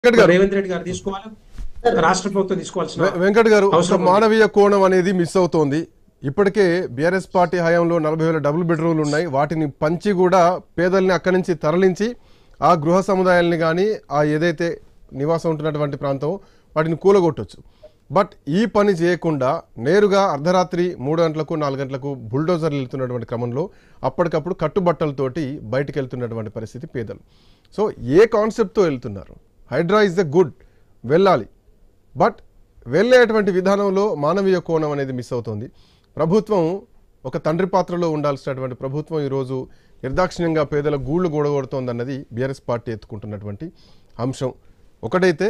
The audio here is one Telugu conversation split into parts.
వెంకట్ గారు రేవంత్ రెడ్డి గారు తీసుకోవాలి రాష్ట్ర ప్రభుత్వం తీసుకోవాల్సిన వె- వెంకట్ గారు ఒక అవసరం ఉంది. మానవీయ కోణం అనేది మిస్ అవుతోంది ఇప్పటికే బీఆర్ఎస్ పార్టీ హయాంలో నలభై వేల డబుల్ బెడ్రూమ్లు ఉన్నాయి వాటిని పంచి కూడా పేదల్ని అక్కడి నుంచి తరలించి ఆ గృహ సముదాయాల్ని కానీ ఆ ఏదైతే నివాసం ఉంటున్నటువంటి ప్రాంతం వాటిని కూలగొట్టొచ్చు బట్ ఈ పని చేయకుండా నేరుగా అర్ధరాత్రి మూడు గంటలకు నాలుగు గంటలకు బుల్డోజర్లు వెళ్తున్నటువంటి క్రమంలో అప్పటికప్పుడు కట్టుబట్టలతోటి బయటికి వెళ్తున్నటువంటి పరిస్థితి పేదలు సో ఏ కాన్సెప్ట్తో వెళ్తున్నారు హైడ్రా ఇస్ ద గుడ్ వెళ్ళాలి బట్ వెళ్ళేటువంటి విధానంలో మానవీయ కోణం అనేది మిస్ అవుతుంది ప్రభుత్వం ఒక తండ్రి పాత్రలో ఉండాల్సినటువంటి ప్రభుత్వం ఈరోజు నిర్దాక్షిణ్యంగా పేదల గూళ్ళు గోడగొడుతోందన్నది బీఆర్ఎస్ పార్టీ ఎత్తుకుంటున్నటువంటి అంశం ఒకటైతే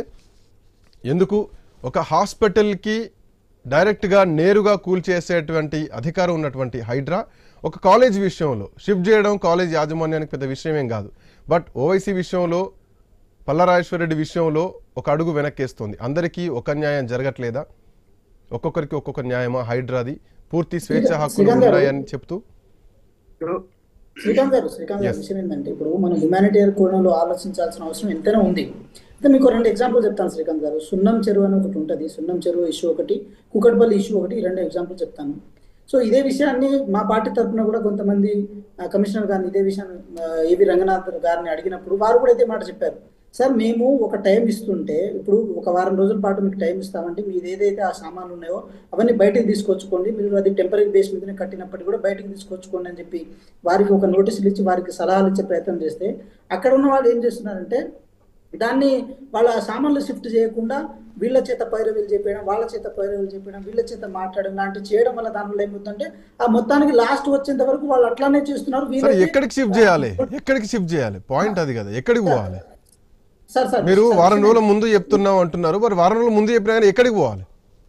ఎందుకు ఒక హాస్పిటల్కి డైరెక్ట్గా నేరుగా కూల్చేసేటువంటి అధికారం ఉన్నటువంటి హైడ్రా ఒక కాలేజ్ విషయంలో షిఫ్ట్ చేయడం కాలేజ్ యాజమాన్యానికి పెద్ద విషయమేం కాదు బట్ ఓవైసీ విషయంలో పల్లరాజేశ్వరరెడ్డి విషయంలో ఒక అడుగు వెనక్కేస్తుంది అందరికీ ఒక న్యాయం జరగట్లేదా ఒక్కొక్కరికి ఒక్కొక్క న్యాయమా హైడ్రాది పూర్తి స్వేచ్ఛ హక్కులు శ్రీకాంత్ గారు. ఉన్నాయని చెప్తూ ఇప్పుడు శ్రీకాంత్ గారు శ్రీకాంత్ గారు Yes. విషయం ఏంటంటే ఇప్పుడు మనం హ్యుమానిటేరియన్ కోణంలో ఆలోచించాల్సిన అవసరం ఎంతైనా ఉంది అయితే మీకు రెండు ఎగ్జాంపుల్ చెప్తాను శ్రీకాంత్ గారు సున్నం చెరువు అని ఒకటి ఉంటుంది సున్నం చెరువు ఇష్యూ ఒకటి కుకట్పల్లి ఇష్యూ ఒకటి ఈ రెండు ఎగ్జాంపుల్ చెప్తాను సో ఇదే విషయాన్ని మా పార్టీ తరఫున కూడా కొంతమంది ఆ, కమిషనర్ గారిని ఇదే విషయాన్ని ఆ, ఏవి రంగనాథ్ గారిని అడిగినప్పుడు వారు కూడా ఇదే మాట చెప్పారు సార్ మేము ఒక టైం ఇస్తుంటే ఇప్పుడు ఒక వారం రోజుల పాటు మీకు టైం ఇస్తామంటే మీరు ఏదైతే ఆ సామాన్లు ఉన్నాయో అవన్నీ బయటకు తీసుకొచ్చుకోండి మీరు అది టెంపరీ బేస్ మీదనే కట్టినప్పటికీ కూడా బయటకు తీసుకొచ్చుకోండి అని చెప్పి వారికి ఒక నోటీసులు ఇచ్చి వారికి సలహాలు ఇచ్చే ప్రయత్నం చేస్తే అక్కడ ఉన్న వాళ్ళు ఏం చేస్తున్నారంటే దాన్ని వాళ్ళ సామాన్లు షిఫ్ట్ చేయకుండా వీళ్ళ చేత పైరవీలు చెప్పేయడం వాళ్ళ చేత పైరవీలు చెప్పేయడం వీళ్ళ చేత మాట్లాడడం లాంటివి చేయడం వల్ల దానివల్ల ఏమవుతుందంటే ఆ మొత్తానికి లాస్ట్ వచ్చేంత వరకు వాళ్ళు అట్లానే చేస్తున్నారు సరే వీళ్ళైతే- ఎక్కడికి షిఫ్ట్ చేయాలి ఎక్కడికి షిఫ్ట్ చేయాలి పాయింట్ అది కదా ఎక్కడికి పోవాలి సార్ సార్ మీరు సార్, వారం రోజుల ముందు చెప్తున్నాం అంటున్నారు మరి వారం రోజుల ముందు చెప్పినా కానీ ఎక్కడికి పోవాలి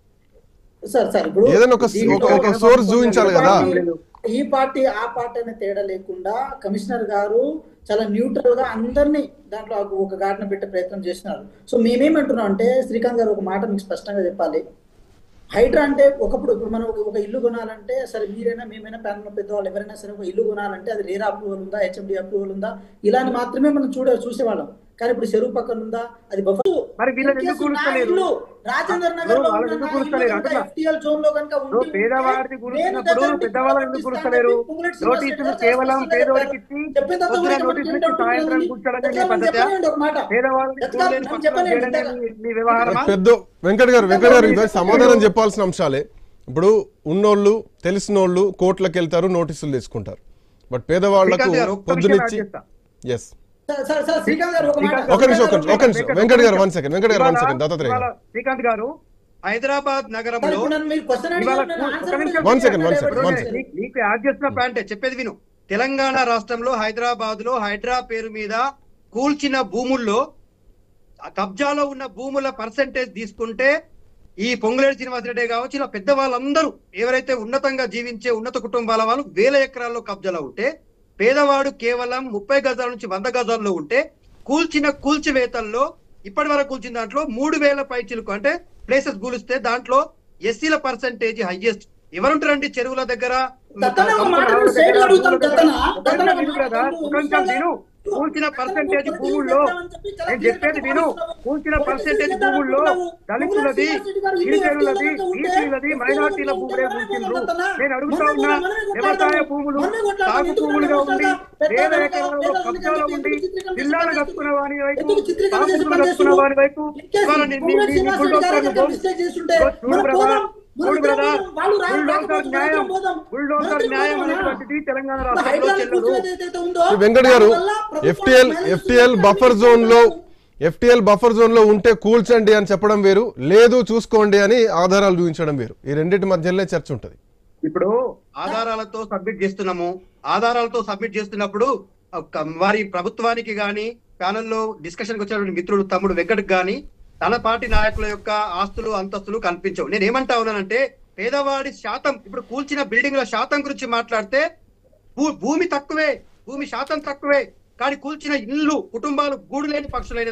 సార్ సార్ ఇప్పుడు ఏదైనా ఒక- దీంట్లో ఒక- ఒక source చూపించాలి కదా. ఈ పార్టీ ఆ పార్టీ అనే తేడా లేకుండా కమిషనర్ గారు చాలా న్యూట్రల్ గా అందరినీ దాంట్లో ఒక- ఒక ఘాటన పెట్టే ప్రయత్నం చేస్తున్నారు సో మేమేమంటున్నాం అంటే శ్రీకాంత్ గారు ఒక మాట మీకు స్పష్టంగా చెప్పాలి హైడ్రా అంటే ఒకప్పుడు ఇప్పుడు మనం ఒక- ఒక ఇల్లు కొనాలంటే సరే మీరైనా మేమైనా ప్యానల్ పెద్దవాళ్ళు ఎవరైనా సరే ఒక ఇల్లు కొనాలంటే అది రేరా అప్రూవల్ ఉందా హెచ్ఎండి అప్రూవల్ ఉందా ఇలాని మాత్రమే మనం చూడ చూసేవాళ్ళం కానీ ఇప్పుడు చెరువు పక్కన ఉందా అది బఫర్ మరి వీళ్ళని ఎందుకు కూలుస్తలేరు? రాజేందర్ నగర్ లో వాళ్ళు ఎందుకు కూలుస్తలేరు? అంటున్నా. ఎఫ్టీఎల్ జోన్ లో కనుక ఉండి ఇప్పుడు పేదవాడిని గురించినప్పుడు పెద్దవాళ్ళని ఎందుకు గురుస్తలేరు నోటీసులు కేవలం పేదవాడికి ఇచ్చి పొద్దున నోటీసులు ఇచ్చి సాయంత్రం కూర్చోడమే మీ పద్ధతి పేదవాళ్ళని కూలేని పక్కన చేయడమే మీ- మీ వ్యవహారమా పెద్ద వెంకట్ గారు వెంకట్ గారు ఇవి సమాధానం చెప్పాల్సిన అంశాలే ఇప్పుడు ఉన్నోళ్ళు తెలిసినోళ్ళు కోర్టులకు వెళ్తారు నోటీసులు తీసుకుంటారు బట్ పేదవాళ్లకు శ్రీకాంత్ గారు, ఒక్క విషయం పొద్దునిచ్చి యాడ్ చేస్తా. ఎస్ శ్రీకాంత్ గారు ఒక మాట శ్రీకాంత్ ఒక నిమిషం ఒక నిమిషం ఒక నిమిషం వెంకట్ గారు వన్ సెకండ్ వెంకట్ గారు వన్ ఇవాళ- సెకండ్ దత్తాత్రేయ ఇవాళ గారు శ్రీకాంత్ గారు హైదరాబాద్ నగరంలో ఇప్పుడు నన్ను మీరు క్వశ్చన్ ఇవాళ అడిగారు, నేను ఒక్క ఆన్సర్ నిమిషం. అడిగాను. One second, one second, one చెప్పండి. second. నీ- నీకు యాడ్ చేస్తున్న పాయింట్ చెప్పేది విను తెలంగాణ రాష్ట్రంలో హైదరాబాద్ లో హైడ్రా పేరు మీద కూల్చిన భూముల్లో ఆ కబ్జాలో ఉన్న భూముల పర్సంటేజ్ తీసుకుంటే ఈ పొంగులేటి శ్రీనివాసరెడ్డి కావచ్చు ఇలా పెద్ద వాళ్ళందరూ ఎవరైతే ఉన్నతంగా జీవించే ఉన్నత కుటుంబాల వాళ్ళు వేల ఎకరాల్లో కబ్జాలో ఉంటే పేదవాడు కేవలం ముప్పై గజాల నుంచి వంద గజాల్లో ఉంటే కూల్చిన కూల్చివేతల్లో ఇప్పటి వరకు కూల్చిన దాంట్లో మూడు వేల పైచిలకు అంటే ప్లేసెస్ కూలిస్తే దాంట్లో ఎస్సీల పర్సంటేజ్ హైయెస్ట్ ఎవరుంటారండి చెరువుల దగ్గర దత్తన ఒక మాట నేను straight గా అడుగుతాను, దత్తన. దత్తన ఒక విను మాట కదా, నువ్వు ఒక నిమిషం విను. నువ్వు కూల్చిన దత్తన పర్సంటేజ్ నువ్వు భూముల్లో చెప్తావని చెప్పి చాలా నేను clear చెప్పేది గా విను మాట్లాడుతున్నావు. కూల్చిన ఒకటి పర్సంటేజ్ చేద్దాం భూముల్లో అనుకుంటున్నావు. దళితులది శ్రీనివాస్ రెడ్డి గారు ఇల్లు గిరిజనులది ఎఫ్టీఎల్ ఉంటే బీసీలది ఎఫ్టీఎల్ మైనార్టీల ఉంటే భూములే మనమే కూల్చిండ్రు కొట్లాడతాం. నేను అడుగుతా మనమే ఉన్నా మనమే కొట్లాడతాం. వ్యవసాయ భూములు మనమే కొట్లాడతాం. సాగు ఎందుకు భూములుగా కొట్లాడతాం? ఉండి పెద్ద వేల పెద్ద ఎకరాలలో పెద్ద కబ్జాలో పెద్ద ఉండి చిత్రీకరణ జిల్లాలు చేసి కట్టుకున్న వాని వైపు ఎందుకు చిత్రీకరణ చేసి సాగులు పని కట్టుకున్న చేస్తున్నావు? వాని వైపు ఇంకేసి ఇవాళ నీ- నీ- పొంగులేటి నీ శ్రీనివాస్ రెడ్డి గారు బుల్డోజర్లు కనుక mistake చేస్తుంటే చూడు మన బ్రదర్ పోదాం. మన చూడు ఇద్దరం బ్రదర్ పోదాం. వాళ్ళు రారు, బుల్డోజర్ రాకపోతే మన న్యాయం ఇద్దరం పోదాం. బుల్డోజర్ మన ఇద్దరం న్యాయం పోదాం. అనేటువంటిది తెలంగాణ ఇప్పుడు రాష్ట్రంలో హైడ్రాని చెల్లదు కూర్చోబెట్టి ఏదైతే ఉందో, ఈ వెంకట్ గారు దానివల్ల ప్రభుత్వం ఎఫ్టిఎల్ మైనస్ ఎఫ్టిఎల్ చేస్తుంది. బఫర్ జోన్ లో ఎఫ్టిఎల్ బఫర్ జోన్ లో ఉంటే కూల్చండి అని చెప్పడం వేరు లేదు చూసుకోండి అని ఆధారాలు చూపించడం వేరు ఈ రెండింటి మధ్యలోనే చర్చ ఉంటుంది ఇప్పుడు ఆధారాలతో సబ్మిట్ చేస్తున్నాము ఆధారాలతో సబ్మిట్ చేస్తున్నప్పుడు ఒక వారి ప్రభుత్వానికి గాని ప్యానెల్లో డిస్కషన్ వచ్చినటువంటి మిత్రుడు తమ్ముడు వెంకట్ గాని తన పార్టీ నాయకుల యొక్క ఆస్తులు అంతస్తులు కనిపించవు నేను ఏమంటా ఉన్నానంటే పేదవాడి శాతం ఇప్పుడు కూల్చిన బిల్డింగ్ల శాతం గురించి మాట్లాడితే భూ- భూమి తక్కువే భూమి శాతం తక్కువే కానీ కూల్చిన ఇల్లు కుటుంబాలు గూడు లేని పక్షులైనది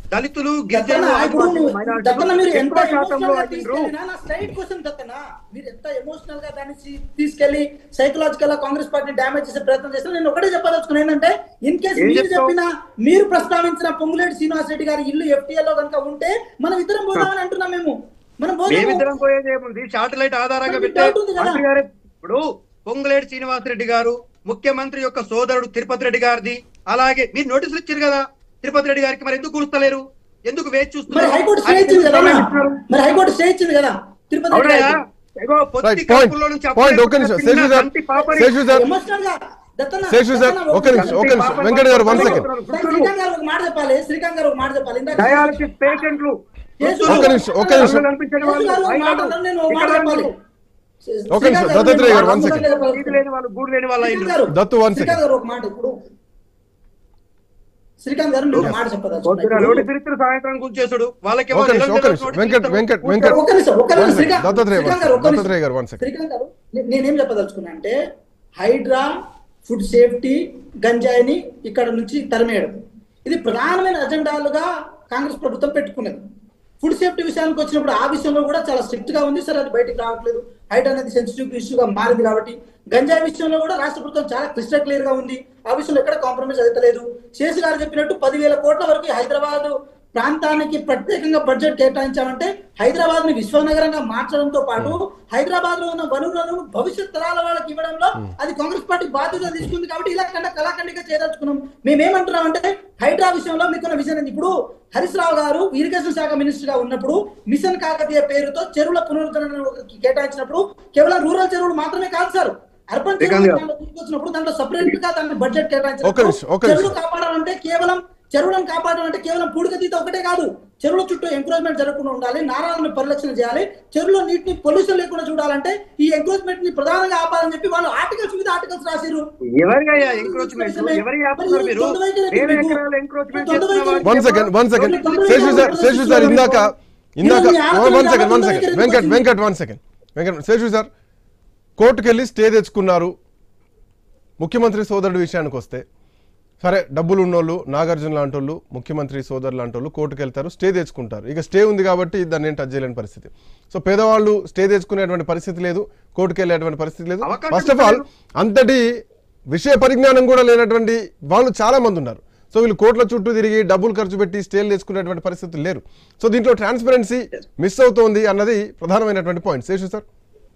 దళితులు దత్తన గిరిజనులు ఇప్పుడు నువ్వు- మైనారిటీలు దత్తన మీరు ఎంత ఎక్కువ శాతంలో ఎమోషనల్ గా అయినరు. తీసుకెళ్ళినా నా స్ట్రైట్ క్వశ్చన్ దత్తన మీరు ఎంత ఎమోషనల్ గా దాన్ని తీ- తీసుకెళ్లి సైకలాజికల్ గా కాంగ్రెస్ పార్టీ డ్యామేజ్ చేసే ప్రయత్నం చేస్తే నేను ఒకటే చెప్పదలుచుకున్నాను ఏంటంటే ఇన్ కేసు ఏం మీరు చెప్తావు? చెప్పిన మీరు ప్రస్తావించిన పొంగులేటి శ్రీనివాస్ రెడ్డి గారి ఇల్లు ఎఫ్టీఎల్ లో కనుక ఉంటే మనం ఇద్దరం పోదామని అంటున్నాం మేము మనం పోదాము మేమిద్దరం పోయేది ఏముంది శాటిలైట్ ఆధారంగా మరి పెట్టే డౌట్ ఉంది కదా? మంత్రి గారే ఇప్పుడు పొంగులేటి శ్రీనివాసరెడ్డి గారు ముఖ్యమంత్రి యొక్క సోదరుడు తిరుపతి రెడ్డి గారిది అలాగే మీరు నోటీసులు ఇచ్చారు కదా తిరుపతి రెడ్డి గారికి మరి ఎందుకు కూలుస్తలేరు ఎందుకు వేచి మరి చూస్తున్నారు హైకోర్టు స్టే ఆయన ఇచ్చింది కదా ఎందుకు ఇస్తున్నారు? మరి హైకోర్టు స్టే ఇచ్చింది కదా తిరుపతి రెడ్డి అవునయ్యా గారికి. ఇగో పొత్తి Right, point. కడుపులో నుంచి Point, అప్పుడే ఒక్క నిమిషం. పుట్టిన శేషు సార్, కంటి పాపని శేషు సార్. ఎమోషనల్ గా దత్తన శేషు సార్, దత్తన ఒక్క నిమిషం, ఒక్క నిమిషం. వెంకట్ గారు, one second. సార్, శ్రీకాంత్ గారు ఒక మాట చెప్పాలి శ్రీకాంత్ గారు ఒక మాట చెప్పాలి ఇందాక డయాలసిస్ పేషెంట్లు శేషు ఒక్క గారు- నిమిషం, ఒక్క నిమిషం. కళ్ళు కనిపించని శేషు వాళ్ళు, గారు ఒక మాట మహిళలు, అన్నారు, నేను ఒక మాట ఇక్కడ చెప్పాలి వాళ్ళు, ఒక్క నిమిషం, శ్రీకాంత్ గారు దత్తాత్రేయ గారు, నేను one second. చెప్పాలి. నీతి లేని వాళ్ళు గూడు లేని వాళ్ళ శ్రీకాంత్ ఇల్లు గారు, దత్తు, one second. శ్రీకాంత్ గారు ఒక మాట ఇప్పుడు శ్రీకాంత్ గారు నేను ఒక మాట పొద్దున చెప్పదలుచుకున్నా నోటి చరిత్ర సాయంత్రం కూర్చేసుడు వాళ్ళకేమో ఒక్క నిమిషం, ఒక్క నిమిషం. వెంకట్ వెంకట్ వెంకట్ ఒక్క నిమిషం ఒక్క One నిమిషం second. శ్రీకాంత్ దత్తాత్రేయ శ్రీకాంత్ one గారు ఒక్క second. నిమిషం. దత్తాత్రేయ గారు వన్ సెకండ్ శ్రీకాంత్ గారు నే- నేనేం చెప్పదలుచుకున్నా అంటే హైడ్రా ఫుడ్ సేఫ్టీ గంజాయిని ఇక్కడ నుంచి తరిమేయడం ఇది ప్రధానమైన అజెండాలుగా కాంగ్రెస్ ప్రభుత్వం పెట్టుకున్నది ఫుడ్ సేఫ్టీ విషయానికి వచ్చినప్పుడు ఆ విషయంలో కూడా చాలా స్ట్రిక్ట్ గా ఉంది సరే అది బయటికి రావట్లేదు హైట్ అనేది సెన్సిటివ్ ఇష్యూగా మారింది కాబట్టి గంజాయి విషయంలో కూడా రాష్ట్ర ప్రభుత్వం చాలా క్లిస్టర్ క్లియర్ గా ఉంది ఆ విషయంలో ఎక్కడ కాంప్రమైజ్ అవుతలేదు శేషు గారు చెప్పినట్టు పదివేల కోట్ల వరకు హైదరాబాద్ ప్రాంతానికి ప్రత్యేకంగా బడ్జెట్ కేటాయించామంటే హైదరాబాద్ ని విశ్వనగరంగా మార్చడంతో పాటు హైదరాబాద్ లో ఉన్న వనరులను భవిష్యత్ తరాల వాళ్ళకి ఇవ్వడంలో అది కాంగ్రెస్ పార్టీ బాధ్యత తీసుకుంది కాబట్టి ఇలా కంటే కళాఖండిగా చేయదలుచుకున్నాం మేమేమంటున్నాం అంటే హైడ్రా విషయంలో మీకున్న విజన్ ఏంది? ఇప్పుడు హరీష్ రావు గారు ఇరిగేషన్ శాఖ మినిస్టర్ గా ఉన్నప్పుడు మిషన్ కాకతీయ పేరుతో చెరువుల పునరుద్ధరణ కేటాయించినప్పుడు కేవలం రూరల్ చెరువులు మాత్రమే కాదు సార్ అర్బన్ శ్రీకాంత్ చెరువులు గారు. దాంట్లో తీసుకొచ్చినప్పుడు దాంట్లో సపరేట్ గా దాన్ని బడ్జెట్ ఒక్క నిమిషం, ఒక్క కేటాయించినప్పుడు నిమిషం. చెరువులు కాపాడాలంటే కేవలం చెరువులను కాపాడడం అంటే కేవలం పూడిక తీత ఒకటే కాదు చెరువుల చుట్టూ ఎంక్రోచ్మెంట్ జరగకుండా ఉండాలి నారాలను పరిరక్షణ చేయాలి చెరువులో నీటిని పొల్యూషన్ లేకుండా చూడాలంటే ఈ ఎంక్రోచ్మెంట్ ని ప్రధానంగా ఆపాలని చెప్పి వాళ్ళు ఆర్టికల్స్ మీద ఆర్టికల్స్ రాసిరు ఎవరికయ్యా ఎంక్రోచ్మెంట్ ఎవరి ఆపుతున్నారు మీరు వేల ఎకరాల ఎంక్రోచ్మెంట్ చేస్తున్న one second one second Seshu sir Seshu sir ఇందాక ఇందాక one second one second Venkat Venkat one second Venkat Seshu sir కోర్టుకు వెళ్ళి స్టే తెచ్చుకున్నారు ముఖ్యమంత్రి సోదరుడి విషయానికి వస్తే సరే డబ్బులు ఉన్నోళ్ళు నాగార్జున లాంటి వాళ్ళు ముఖ్యమంత్రి సోదరు లాంటి వాళ్ళు కోర్టుకు వెళ్తారు స్టే తెచ్చుకుంటారు ఇక స్టే ఉంది కాబట్టి దాన్ని ఏం టచ్ చేయలేని పరిస్థితి సో పేదవాళ్ళు స్టే తెచ్చుకునేటువంటి పరిస్థితి లేదు కోర్టుకు వెళ్ళేటువంటి పరిస్థితి లేదు అవకాశం ఫస్ట్ ఆఫ్ ఆల్ అంతటి విషయ పరిజ్ఞానం కూడా లేనటువంటి వాళ్ళు చాలా మంది ఉన్నారు సో వీళ్ళు కోట్ల చుట్టూ తిరిగి డబ్బులు ఖర్చు పెట్టి స్టేలు తెచ్చుకునేటువంటి పరిస్థితులు లేరు సో దీంట్లో ట్రాన్స్పరెన్సీ మిస్ అవుతోంది అన్నది ప్రధానమైనటువంటి పాయింట్ శేషు సార్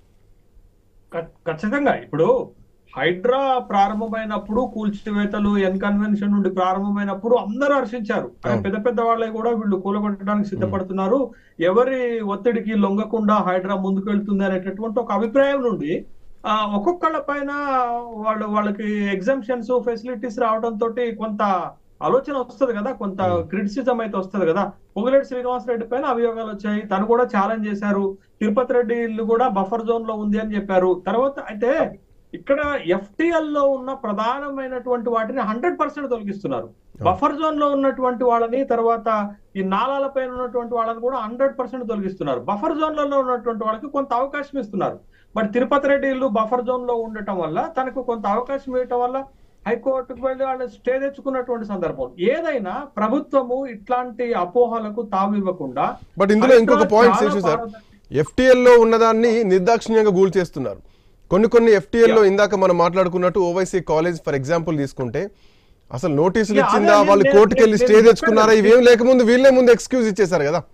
ఖ- ఖచ్చితంగా ఇప్పుడు హైడ్రా ప్రారంభమైనప్పుడు కూల్చివేతలు ఎన్ కన్వెన్షన్ నుండి ప్రారంభమైనప్పుడు అందరూ హర్షించారు కానీ అవును. పెద్ద పెద్ద వాళ్ళే కూడా వీళ్ళు కూలగొట్టడానికి సిద్ధపడుతున్నారు ఎవరి ఒత్తిడికి లొంగకుండా హైడ్రా ముందుకు వెళ్తుంది అనేటటువంటి ఒక అభిప్రాయం నుండి ఆ, ఒక్కొక్కళ్ళ పైన వాళ్ళు వాళ్ళకి ఎగ్జామ్షన్స్ ఫెసిలిటీస్ రావడం తోటి కొంత ఆలోచన వస్తుంది కదా కొంత క్రిటిసిజం అయితే వస్తుంది కదా పొంగులేటి శ్రీనివాస్ రెడ్డి పైన అభియోగాలు వచ్చాయి తను కూడా ఛాలెంజ్ చేశారు తిరుపతి రెడ్డి ఇల్లు కూడా బఫర్ జోన్ లో ఉంది అని చెప్పారు తర్వాత అయితే ఇక్కడ ఎఫ్టిఎల్ లో ఉన్న ప్రధానమైనటువంటి వాటిని హండ్రెడ్ పర్సెంట్ తొలగిస్తున్నారు బఫర్ జోన్ లో ఉన్నటువంటి వాళ్ళని తర్వాత ఈ నాలాల పైన ఉన్నటువంటి వాళ్ళని కూడా హండ్రెడ్ పర్సెంట్ తొలగిస్తున్నారు బఫర్ జోన్లలో ఉన్నటువంటి వాళ్ళకి కొంత అవకాశం ఇస్తున్నారు బట్ తిరుపతి రెడ్డి ఇల్లు బఫర్ జోన్ లో ఉండటం వల్ల తనకు కొంత అవకాశం ఇవ్వటం వల్ల హైకోర్టుకు వెళ్ళి వాళ్ళు స్టే తెచ్చుకున్నటువంటి సందర్భం ఏదైనా ప్రభుత్వము ఇట్లాంటి అపోహలకు తావివ్వకుండా బట్ ఇందులో ఇంకొక హైడ్రా పాయింట్ చాలా శేషు సార్ పారదర్శక- ఎఫ్టీఎల్ లో ఉన్నదాన్ని నిర్దాక్షిణ్యంగా గూల్ చేస్తున్నారు కొన్ని కొన్ని ఎఫ్టీఎల్ లో ఇందాక మనం మాట్లాడుకున్నట్టు ఓవైసీ కాలేజ్ ఫర్ ఎగ్జాంపుల్ తీసుకుంటే అసలు నోటీసులు Yeah, ఇచ్చిందా అదే వాళ్ళు నేను- కోర్టుకు వెళ్ళి నేను స్టే చెప్పాను తెచ్చుకున్నారా కదా. ఇవేం లేకముందు వీళ్ళే ముందు ఎక్స్క్యూజ్ ఇచ్చేసారు కదా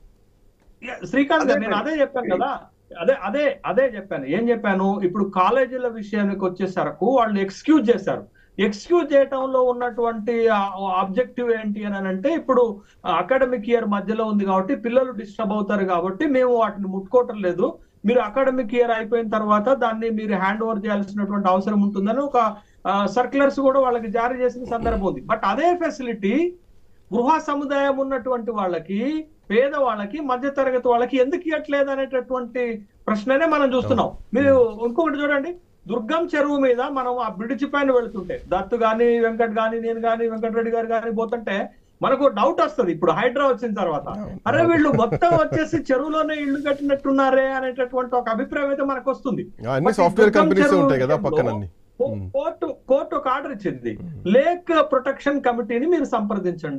యా, శ్రీకాంత్ గారు అదే నేను మరి. అదే చెప్పాను కదా అదే అదే అదే చెప్పాను ఏం చెప్పాను ఇప్పుడు కాలేజీల విషయానికి వచ్చేసరకు వాళ్ళు ఎక్స్క్యూజ్ చేశారు ఎక్స్క్యూజ్ చేయటంలో ఉన్నటువంటి ఆబ్జెక్టివ్ ఏంటి అని అంటే ఇప్పుడు అకాడమిక్ ఇయర్ మధ్యలో ఉంది కాబట్టి పిల్లలు డిస్టర్బ్ అవుతారు కాబట్టి మేము వాటిని ముట్టుకోవటం లేదు మీరు అకాడమిక్ ఇయర్ అయిపోయిన తర్వాత దాన్ని మీరు హ్యాండ్ ఓవర్ చేయాల్సినటువంటి అవసరం ఉంటుందని ఒక సర్క్యులర్స్ కూడా వాళ్ళకి జారీ చేసిన సందర్భం ఉంది బట్ అదే ఫెసిలిటీ గృహ సముదాయం ఉన్నటువంటి వాళ్ళకి పేద వాళ్ళకి మధ్య తరగతి వాళ్ళకి ఎందుకు ఇవ్వట్లేదు అనేటటువంటి ప్రశ్ననే మనం చూస్తున్నాం మీరు ఇంకొకటి చూడండి దుర్గం చెరువు మీద మనం ఆ బ్రిడ్జ్ పైన వెళ్తుంటే దత్తు గాని వెంకట్ గాని నేను గాని వెంకటరెడ్డి గారు గాని పోతుంటే మనకు డౌట్ వస్తది ఇప్పుడు హైడ్రా వచ్చిన తర్వాత అరే వీళ్ళు మొత్తం వచ్చేసి చెరువులోనే ఇల్లు కట్టినట్టున్నారే అనేటటువంటి ఒక అభిప్రాయం అయితే మనకు వస్తుంది అన్ని బట్ ఈ సాఫ్ట్వేర్ దుర్గం కంపెనీస్ చెరువు ఉంటాయి కదా విషయంలో పక్కన అన్ని కో- కోర్టు కోర్టు ఒక ఆర్డర్ ఇచ్చింది లేక్ ప్రొటెక్షన్ కమిటీని మీరు సంప్రదించండి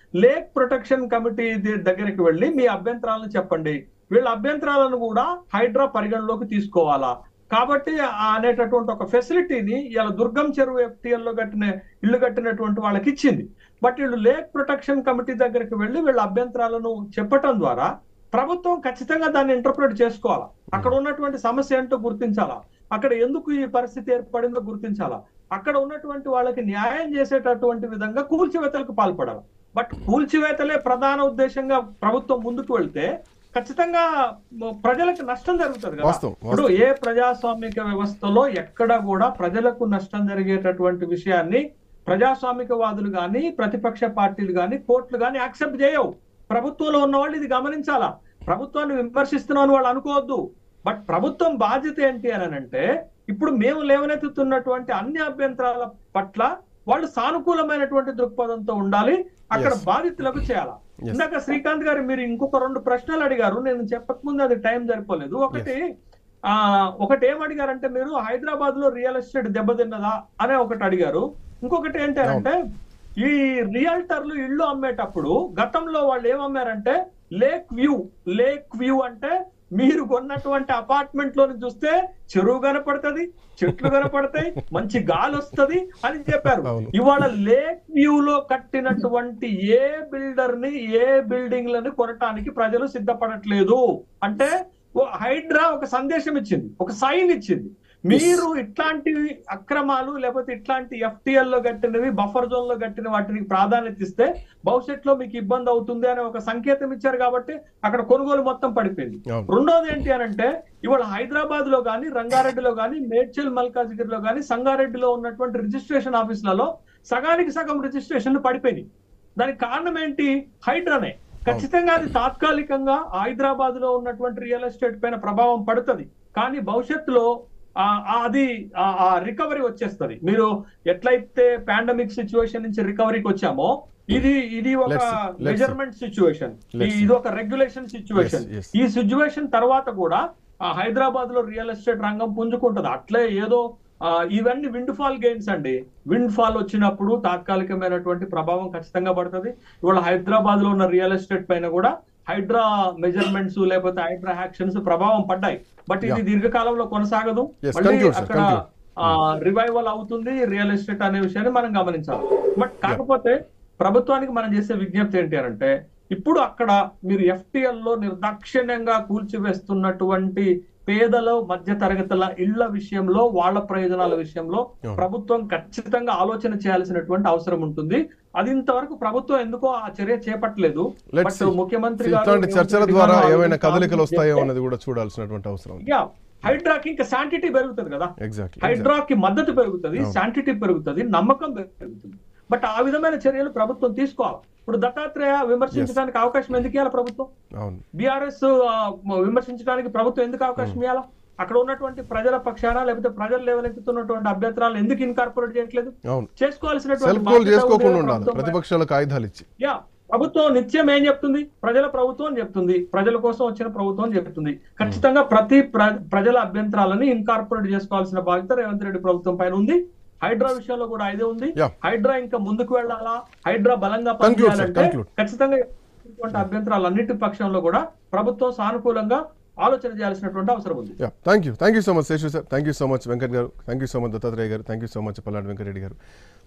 లేక్ ప్రొటెక్షన్ కమిటీ ది- దగ్గరికి వెళ్ళి మీ అభ్యంతరాలను చెప్పండి వీళ్ళ అభ్యంతరాలను కూడా హైడ్రా పరిగణలోకి తీసుకోవాలా కాబట్టి ఆ అనేటటువంటి ఒక ఫెసిలిటీని ఇలా దుర్గం చెరువు FTL లో కట్టిన ఇల్లు కట్టినటువంటి వాళ్ళకి ఇచ్చింది బట్ వీళ్ళు లేక్ ప్రొటెక్షన్ కమిటీ దగ్గరికి వెళ్ళి వీళ్ళ అభ్యంతరాలను చెప్పటం ద్వారా ప్రభుత్వం ఖచ్చితంగా దాన్ని ఇంటర్ప్రిట్ చేసుకోవాలా అక్కడ ఉన్నటువంటి సమస్య ఏంటో గుర్తించాలా అక్కడ ఎందుకు ఈ పరిస్థితి ఏర్పడిందో గుర్తించాలా అక్కడ ఉన్నటువంటి వాళ్ళకి న్యాయం చేసేటటువంటి విధంగా కూల్చివేతలకు పాల్పడాలి బట్ కూల్చివేతలే ప్రధాన ఉద్దేశంగా ప్రభుత్వం ముందుకు వెళ్తే ఖచ్చితంగా మ- ప్రజలకు నష్టం జరుగుతుంది కదా వాస్తవం, ఇప్పుడు ఏ ప్రజాస్వామిక వ్యవస్థలో ఎక్కడ కూడా ప్రజలకు నష్టం జరిగేటటువంటి విషయాన్ని ప్రజాస్వామికవాదులు గాని ప్రతిపక్ష పార్టీలు గాని కోర్టులు గాని యాక్సెప్ట్ చేయవు ప్రభుత్వంలో ఉన్న వాళ్ళు ఇది గమనించాలా ప్రభుత్వాన్ని విమర్శిస్తున్నామని వాళ్ళు అనుకోవద్దు బట్ ప్రభుత్వం బాధ్యత ఏంటి అని అంటే ఇప్పుడు మేము లేవనెత్తుతున్నటువంటి అన్ని అభ్యంతరాల పట్ల వాళ్ళు సానుకూలమైనటువంటి దృక్పథంతో ఉండాలి అక్కడ Yes. బాధితులకు చేయాలా Yes. ఇందాక శ్రీకాంత్ గారు మీరు ఇంకొక రెండు ప్రశ్నలు అడిగారు నేను చెప్పకముందు అది టైం సరిపోలేదు ఒకటి ఆ ఒకటి ఏం అడిగారంటే మీరు హైదరాబాద్ లో రియల్ ఎస్టేట్ దెబ్బతిన్నదా అనే ఒకటి అడిగారు ఇంకొకటి ఏంటి అని అంటే ఈ రియల్టర్లు ఇల్లు అమ్మేటప్పుడు గతంలో వాళ్ళు ఏం అమ్మారంటే లేక్ వ్యూ లేక్ వ్యూ అంటే మీరు కొన్నటువంటి అపార్ట్మెంట్ లోని చూస్తే చెరువు కనపడుతుంది చెట్లు కనపడతాయి మంచి గాలి వస్తది అని చెప్పారు అవును. ఇవాళ లేక్ వ్యూ లో కట్టినటువంటి ఏ బిల్డర్ ని ఏ బిల్డింగ్ లని కొనటానికి ప్రజలు సిద్ధపడట్లేదు అంటే ఓ హైడ్రా ఒక సందేశం ఇచ్చింది ఒక సైన్ ఇచ్చింది మీరు ఇట్లాంటి అక్రమాలు లేకపోతే ఇట్లాంటి ఎఫ్టిఎల్ లో కట్టినవి బఫర్ జోన్ లో కట్టిన వాటికి ప్రాధాన్యత ఇస్తే భవిష్యత్తులో మీకు ఇబ్బంది అవుతుంది అనే ఒక సంకేతం ఇచ్చారు కాబట్టి అక్కడ కొనుగోలు మొత్తం పడిపోయింది అవును. రెండోది ఏంటి అని అంటే ఇవాళ హైదరాబాద్ లో గానీ రంగారెడ్డిలో గానీ మేడ్చల్ మల్కాజిగిరి లో గానీ సంగారెడ్డిలో ఉన్నటువంటి రిజిస్ట్రేషన్ ఆఫీసులలో సగానికి సగం రిజిస్ట్రేషన్లు పడిపోయినాయి దానికి కారణం ఏంటి హైడ్రానే ఖచ్చితంగా అది తాత్కాలికంగా హైదరాబాద్ లో ఉన్నటువంటి రియల్ ఎస్టేట్ పైన ప్రభావం పడుతుంది కానీ భవిష్యత్తులో ఆ- ఆ అది ఆ రికవరీ వచ్చేస్తది మీరు ఎట్లయితే పాండమిక్ సిచ్యువేషన్ నుంచి రికవరీకి వచ్చామో ఇది ఇది ఒక Let's see, let's see. Measurement situation Let's see. ఇది ఒక రెగ్యులేషన్ సిచ్యువేషన్ Yes, yes. ఈ సిచ్యువేషన్ తర్వాత కూడా ఆ హైదరాబాద్ లో రియల్ ఎస్టేట్ రంగం పుంజుకుంటది అట్లే ఏదో ఆ, ఇవన్నీ విండ్ ఫాల్ గెయిన్స్ అండి విండ్ ఫాల్ వచ్చినప్పుడు తాత్కాలికమైనటువంటి ప్రభావం ఖచ్చితంగా పడుతుంది ఇవాళ హైదరాబాద్ లో ఉన్న రియల్ ఎస్టేట్ పైన కూడా హైడ్రా మెజర్మెంట్స్ లేకపోతే హైడ్రా యాక్షన్స్ ప్రభావం పడ్డాయి బట్ ఇది Yeah. దీర్ఘకాలంలో కొనసాగదు Yes, మళ్ళీ conclude, sir, అక్కడ conclude. రివైవల్ అవుతుంది రియల్ ఎస్టేట్ అనే విషయాన్ని మనం గమనించాలి బట్ కాకపోతే ప్రభుత్వానికి మనం చేసే విజ్ఞప్తి ఏంటి అని అంటే ఇప్పుడు అక్కడ మీరు ఎఫ్టిఎల్ లో నిర్దాక్షిణ్యంగా కూల్చివేస్తున్నటువంటి పేదల మధ్య తరగతుల ఇళ్ల విషయంలో వాళ్ళ ప్రయోజనాల విషయంలో Yeah. ప్రభుత్వం ఖచ్చితంగా ఆలోచన చేయాల్సినటువంటి అవసరం ఉంటుంది అది ఇంతవరకు ప్రభుత్వం ఎందుకో ఆ చర్య చేపట్టలేదు Let's బట్ see. ముఖ్యమంత్రి గారు, ఇట్లాంటి రేవంత్ చర్చల రెడ్డి ద్వారా గారు ఏమైనా ఆలోచించి కదలికలు వస్తాయో చేస్తే, అన్నది కూడా చూడాల్సినటువంటి అవసరం ఉంది యా హైడ్రాకి ఇంకా శాంటిటీ పెరుగుతుంది కదా ఎగ్జాక్ట్లీ హైడ్రాకి మద్దతు పెరుగుతుంది అవును. శాంటిటీ పెరుగుతుంది నమ్మకం పెరుగుతుంది బట్ ఆ విధమైన చర్యలు ప్రభుత్వం తీసుకోవాలి ఇప్పుడు దత్తాత్రేయ విమర్శించడానికి అవకాశం ఎందుకు ఇవ్వాలి ప్రభుత్వం అవును బీఆర్ఎస్ విమర్శించడానికి ప్రభుత్వం ఎందుకు అవకాశం ఇవ్వాలా అక్కడ ఉన్నటువంటి ప్రజల పక్షాన లేకపోతే ప్రజలు లేవనెత్తుతున్నటువంటి అభ్యంతరాలు ఎందుకు ఇన్కార్పొరేట్ చేయట్లేదు అవును చేసుకోవాల్సినటువంటి సెల్ఫ్ గోల్ బాధ్యత ఉంది చేసుకోకుండా ఉండాలి ప్రభుత్వం పైన. ప్రతిపక్షాలకు ఆయుధాలు ఇచ్చి యా ప్రభుత్వం నిత్యం ఏం చెప్తుంది ప్రజల ప్రభుత్వం అని చెప్తుంది ప్రజల కోసం వచ్చిన ప్రభుత్వం అని చెప్తుంది ఖచ్చితంగా ప్రతి ప్ర- ప్రజల అభ్యంతరాలని ఇన్కార్పొరేట్ చేసుకోవాల్సిన బాధ్యత రేవంత్ రెడ్డి ప్రభుత్వం పైన ఉంది హైడ్రా విషయంలో కూడా ఇదే ఉంది Yeah. హైడ్రా ఇంకా ముందుకు వెళ్ళాలా హైడ్రా బలంగా Conclude, sir, పనిచేయాలంటే conclude. ఖచ్చితంగా ఇటువంటి అభ్యంతరాలన్నిటి పక్షంలో కూడా ప్రభుత్వం సానుకూలంగా ఆలోచన చేయాల్సినటువంటి అవసరం ఉంది yeah thank you thank you so much Seshu sir thank you so much Venkat గారు thank you so much Dattatreya గారు thank you so much Palladi Venkatareddy గారు